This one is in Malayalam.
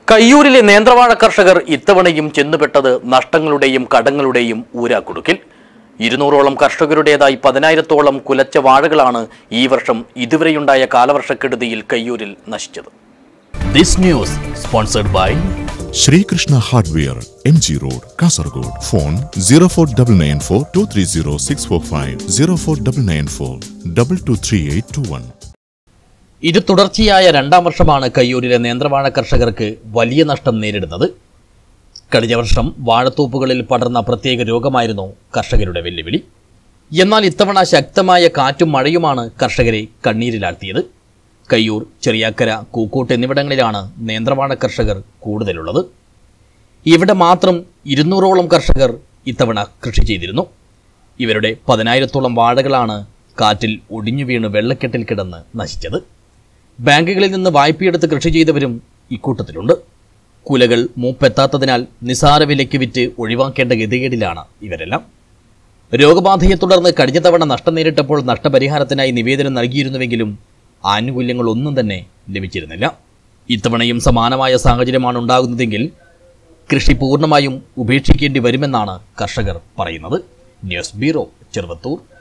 കയ്യൂരിലെ നേന്ത്രവാഴ കർഷകർ ഇത്തവണയും ചെന്നുപെട്ടത് നഷ്ടങ്ങളുടെയും കടങ്ങളുടെയും ഊരാക്കുടുക്കിൽ ഇരുന്നൂറോളം കർഷകരുടേതായി പതിനായിരത്തോളം കുലച്ച വാഴകളാണ് ഈ വർഷം ഇതുവരെയുണ്ടായ കാലവർഷക്കെടുതിയിൽ കയ്യൂരിൽ നശിച്ചത് this news sponsored by Sreekrishna hardware M G road Kasaragod phone zero four double nine four two three zero six four five zero four double nine four double two three eight two one ഇത് തുടർച്ചയായ രണ്ടാം വർഷമാണ് കയ്യൂരിലെ നേന്ത്രവാഴ കർഷകർക്ക് വലിയ നഷ്ടം നേരിടുന്നത് കഴിഞ്ഞ വർഷം വാഴത്തോപ്പുകളിൽ പടർന്ന പ്രത്യേക രോഗമായിരുന്നു കർഷകരുടെ വെല്ലുവിളി എന്നാൽ ഇത്തവണ ശക്തമായ കാറ്റും മഴയുമാണ് കർഷകരെ കണ്ണീരിലാഴ്ത്തിയത് കയ്യൂർ ചെറിയാക്കര കൂക്കോട്ട് എന്നിവിടങ്ങളിലാണ് നേന്ത്രവാഴ കർഷകർ കൂടുതലുള്ളത് ഇവിടെ മാത്രം ഇരുന്നൂറോളം കർഷകർ ഇത്തവണ കൃഷി ചെയ്തിരുന്നു ഇവരുടെ പതിനായിരത്തോളം വാഴകളാണ് കാറ്റിൽ ഒടിഞ്ഞു വീണ് വെള്ളക്കെട്ടിൽ കിടന്ന് നശിച്ചത് ബാങ്കുകളിൽ നിന്ന് വായ്പയെടുത്ത് കൃഷി ചെയ്തവരും ഇക്കൂട്ടത്തിലുണ്ട് കുലകൾ മൂപ്പെത്താത്തതിനാൽ നിസാര വിലയ്ക്ക് വിറ്റ് ഒഴിവാക്കേണ്ട ഗതികേടിലാണ് ഇവരെല്ലാം രോഗബാധയെ തുടർന്ന് കഴിഞ്ഞ തവണ നഷ്ടം നേരിട്ടപ്പോൾ നഷ്ടപരിഹാരത്തിനായി നിവേദനം നൽകിയിരുന്നുവെങ്കിലും ആനുകൂല്യങ്ങൾ ഒന്നും തന്നെ ലഭിച്ചിരുന്നില്ല ഇത്തവണയും സമാനമായ സാഹചര്യമാണ് ഉണ്ടാകുന്നതെങ്കിൽ കൃഷി പൂർണ്ണമായും ഉപേക്ഷിക്കേണ്ടി വരുമെന്നാണ് കർഷകർ പറയുന്നത് ന്യൂസ് ബ്യൂറോ ചെറുവത്തൂർ